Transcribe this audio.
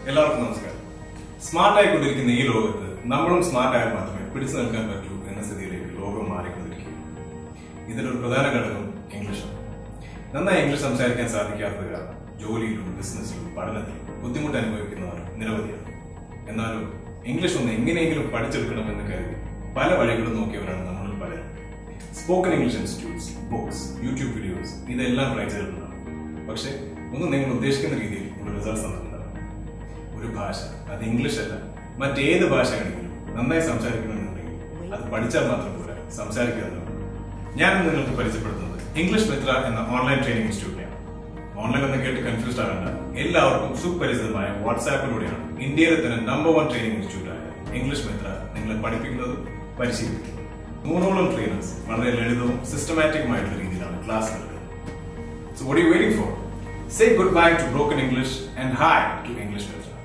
എല്ലാവർക്കും നമസ്കാരം സ്മാർട്ട് ആയിക്കൊണ്ടിരിക്കുന്ന ഈ ലോകത്ത് നമ്മളും സ്മാർട്ട് ആയാൽ മാത്രമേ പിടിച്ചു നിൽക്കാൻ പറ്റൂ എന്ന സ്ഥിതിയിലേക്ക് ലോകം മാറിക്കൊണ്ടിരിക്കുകയാണ് ഇതിലൊരു പ്രധാന ഘടകം ഇംഗ്ലീഷാണ് നന്നായി ഇംഗ്ലീഷ് സംസാരിക്കാൻ സാധിക്കാത്തത് കാരണം ജോലിയിലും ബിസിനസ്സിലും പഠനത്തിലും ബുദ്ധിമുട്ട് അനുഭവിക്കുന്നവർ നിരവധിയാണ് എന്നാലും ഇംഗ്ലീഷ് ഒന്ന് എങ്ങനെയെങ്കിലും പഠിച്ചെടുക്കണമെന്ന് കരുതി പല വഴികളും നോക്കിയവരാണ് നമ്മളിൽ പലരും spoken English institutes books YouTube videos ഇതെല്ലാം ട്രൈ ചെയ്തിട്ടുണ്ടാവും പക്ഷേ ഒന്നും നിങ്ങൾ ഉദ്ദേശിക്കുന്ന രീതിയിൽ ഉള്ള റിസൾട്ട്സ് തന്നിട്ടുണ്ടാവും ഒരു ഭാഷ അത് ഇംഗ്ലീഷ് അല്ല മറ്റേത് ഭാഷയാണെങ്കിലും നന്നായി സംസാരിക്കണമെന്നുണ്ടെങ്കിൽ അത് പഠിച്ചാൽ മാത്രം പോരാ സംസാരിക്കാതെ ഞാൻ ഇന്ന് നിങ്ങൾക്ക് പരിചയപ്പെടുത്തുന്നത് ഇംഗ്ലീഷ് മിത്ര എന്ന ഓൺലൈൻ ട്രെയിനിങ് ഇൻസ്റ്റിറ്റ്യൂട്ടിനെയാണ് ഓൺലൈൻ എന്ന് കേട്ട് കൺഫ്യൂസ്ഡ് ആകേണ്ട എല്ലാവർക്കും സുപരിചിതമായ വാട്സാപ്പിലൂടെയാണ് ഇന്ത്യയിലെ തന്നെ നമ്പർ വൺ ട്രെയിനിങ് ഇൻസ്റ്റിറ്റ്യൂട്ടായ ഇംഗ്ലീഷ് മിത്ര നിങ്ങളെ പഠിപ്പിക്കുന്നതും പരിശീലിപ്പിക്കുന്നതും നൂറോളം ട്രെയിനേഴ്സ് വളരെ ലളിതവും സിസ്റ്റമാറ്റിക്കുമായിട്ടുള്ള രീതിയിലാണ് ക്ലാസ് നൽകുന്നത് So what are you waiting for? Say goodbye to broken English and hi to English Mitra.